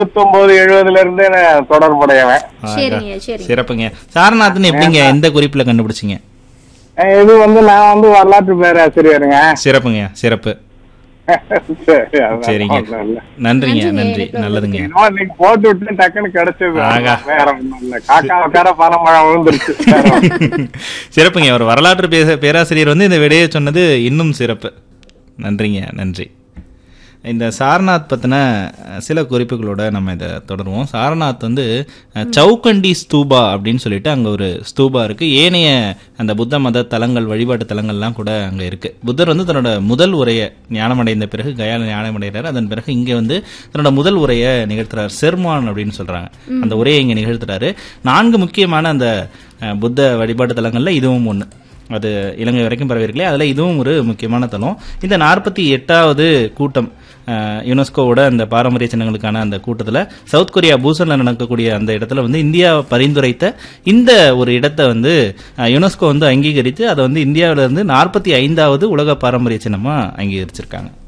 அறுபத்தொன்பது எழுபதுல இருந்தே நான் தொடர்புடையவன் சரிங்க சரிங்க சிறப்புங்க சாரநாதன் எப்படிங்க எந்த குறிப்புல கண்டுபிடிச்சீங்க அஹ் இது வந்து நான் வந்து வரலாற்று பேராசிரியருங்க சிறப்புங்க சிறப்பு சரி, அதெல்லாம் சரிங்க ஒண்ணும் இல்ல. நன்றிங்க நன்றிங்க, நன்றி எனக்கு நல்லதுங்க என்னமோ இன்னைக்கு போட்டு விட்டு டக்குன்னு கிடைச்சது ஆகா. வேற ஒண்ணும் இல்ல காக்கா உட்கார பனம்பழம் விழுந்துருச்சு வேற ஒண்ணும் இல்ல. சிறப்புங்க ஒரு வரலாற்று பேச பேராசிரியர் வந்து இந்த விடையை சொன்னது இன்னும் சிறப்பு நன்றிங்க நன்றி இந்த சாரநாத் பற்றின சில குறிப்புகளோட நம்ம இதை தொடருவோம் சாரநாத் வந்து அஹ், சவுக்கண்டி ஸ்தூபா அப்படின்னு சொல்லிட்டு அங்கே ஒரு ஸ்தூபா இருக்கு ஏனைய அந்த புத்த மத தலங்கள் வழிபாட்டு தலங்கள்லாம் கூட அங்கே இருக்கு புத்தர் வந்து தன்னோட முதல் உரையை ஞானமடைந்த பிறகு கயால ஞானமடைகிறார் அதன் பிறகு இங்கே வந்து தன்னோட முதல் உரையை நிகழ்த்துறார் செர்மான் அப்படின்னு சொல்றாங்க அந்த உரையை இங்கே நிகழ்த்துறாரு நான்கு முக்கியமான அந்த அஹ், புத்த வழிபாட்டு தலங்கள்ல இதுவும் ஒன்று அது இலங்கை வரைக்கும் பரவிருக்கலையே அதில் இதுவும் ஒரு முக்கியமான தலம் இந்த நாற்பத்தி எட்டாவது கூட்டம் அஹ், யுனெஸ்கோவோட அந்த பாரம்பரிய சின்னங்களுக்கான அந்த கூட்டத்தில் சவுத் கொரியா பூசனில் நடக்கக்கூடிய அந்த இடத்துல வந்து இந்தியா பரிந்துரைத்த இந்த ஒரு இடத்தை வந்து அஹ், யுனெஸ்கோ வந்து அங்கீகரித்து அதை வந்து இந்தியாவில இருந்து நாற்பத்தி ஐந்தாவது உலக பாரம்பரிய சின்னமாக அங்கீகரிச்சிருக்காங்க